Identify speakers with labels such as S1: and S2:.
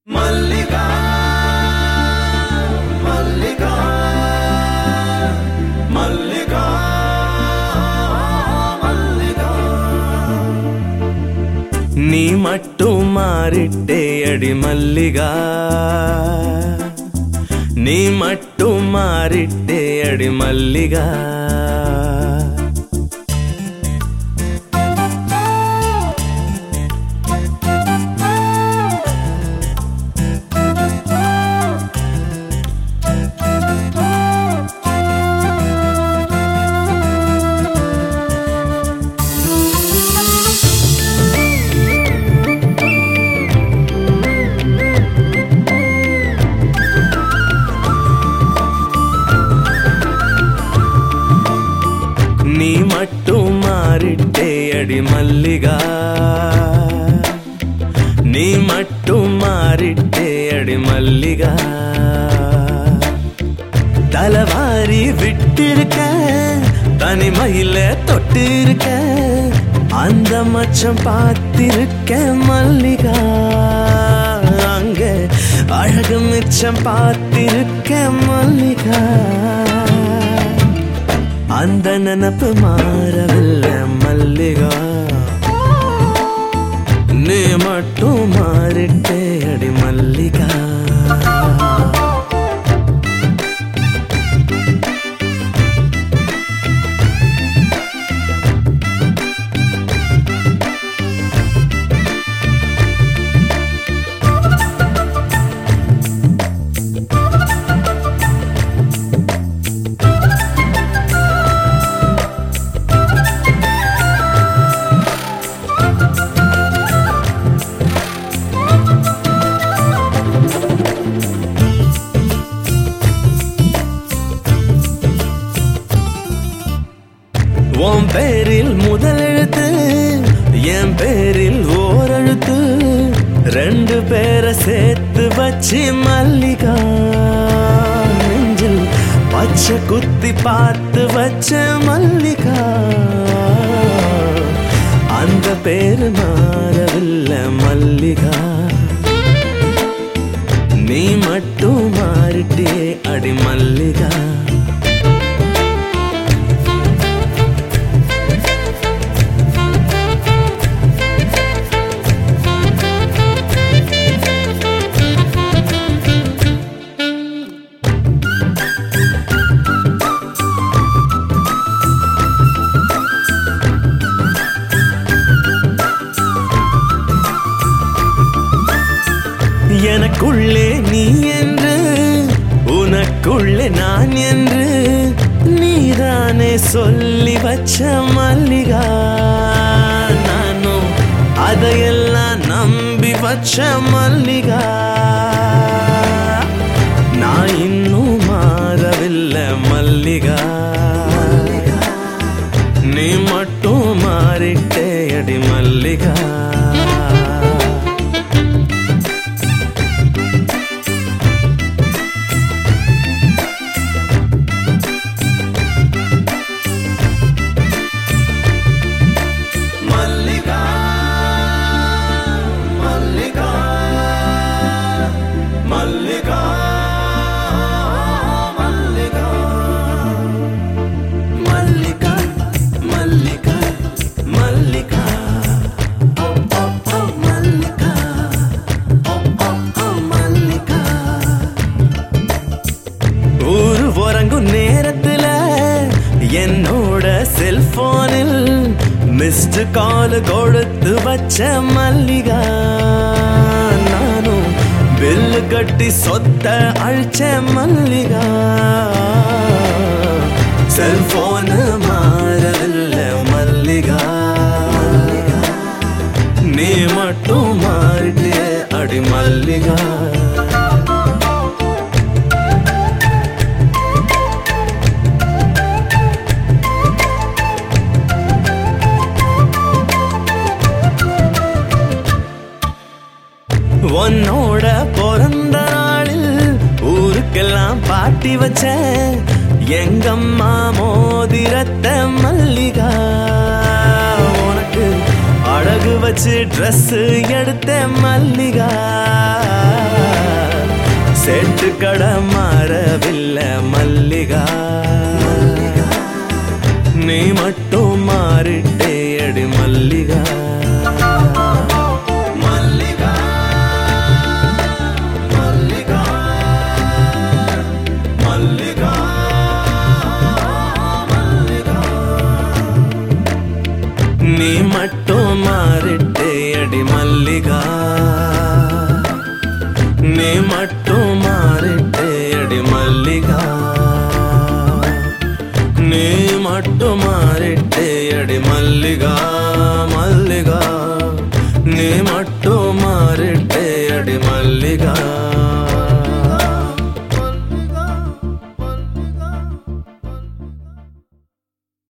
S1: மல்லிகா மல்லிகா மல்லிகா மல்லிகா
S2: நீ மட்டும் மாறிட்டே அடி மல்லிகா நீ மட்டும் மாறிட்டே அடி மல்லிகா நீ மட்டும் மாறிட்டே அடி மல்லிகா நீ மட்டும் மாறிட்டே அடி மல்லிகா தலவாரி விட்டிருக்க தனிமையில தொட்டிருக்க அந்த மச்சம் பார்த்திருக்க மல்லிகா அங்க அழகு மிச்சம் பார்த்திருக்க மல்லிகா அந்த நினப்பு மாறவில்லை மல்லிகா நீ மட்டும் மாறிட்டே அடி மல்லிகா உன் பேரில் முதல் எழுத்து என் பேரில் ஓரெழுத்து ரெண்டு பேரை சேர்த்து வச்சு மல்லிகா நெஞ்சில் பச்சை குத்தி பார்த்து வச்ச மல்லிகா அந்த பேரு மாறவில்லை மல்லிகா நீ மட்டும் மாறிட்டே அடி மல்லிகா எனக்குள்ளே நீ என்று உனக்குள்ளே நான் என்று நீதானே சொல்லி வச்ச மல்லிகா நானும் அதையெல்லாம் நம்பி வச்ச மல்லிகா நான் இன்னும் மாறவில்லை மல்லிகா நீ மட்டும் மாறிட்டே அடி மல்லிகா
S1: மல்லிகா மல்லிகா மல்லிகா மல்லிகா
S2: மல்லிகா மல்லிகா மல்லிகா ஓ ஓ ஓ மல்லிகா ஓ ஓ ஓ மல்லிகா ஊரு உறங்கும் நேரத்துல என்னோட செல்போனில் மிஸ்டு கால் கொடுத்து வச்ச மல்லிகா நானும் பில்லு கட்டி சொத்த அழிச்ச மல்லிகா செல்போன் மாறவில்லை மல்லிகா நீ மட்டும் மாறிட்டே அடி மல்லிகா உன்னோட பிறந்த நாளில் ஊருக்கெல்லாம் பாட்டி வச்ச எங்கம்மா மோதிரத்த மல்லிகா உனக்கு அழகு வச்சு ட்ரெஸ் எடுத்த மல்லிகா செட்டு கடை மாறவில்லை மல்லிகா நீ மட்டும் மாறிட்டே அடி மல்லிகா
S1: மல்லிகா மல்லிகா மல்லிகா மல்லிகா
S2: நீ மட்டும் மாறிட்டே அடி மல்லிகா நீ மட்டும் மாறிட்டே அடி மல்லிகா நீ மட்டும் மாறிட்டே அடி மல்லிகா மல்லிகா நீ மட்டும் மாறிட்டே அடி மல்லிகா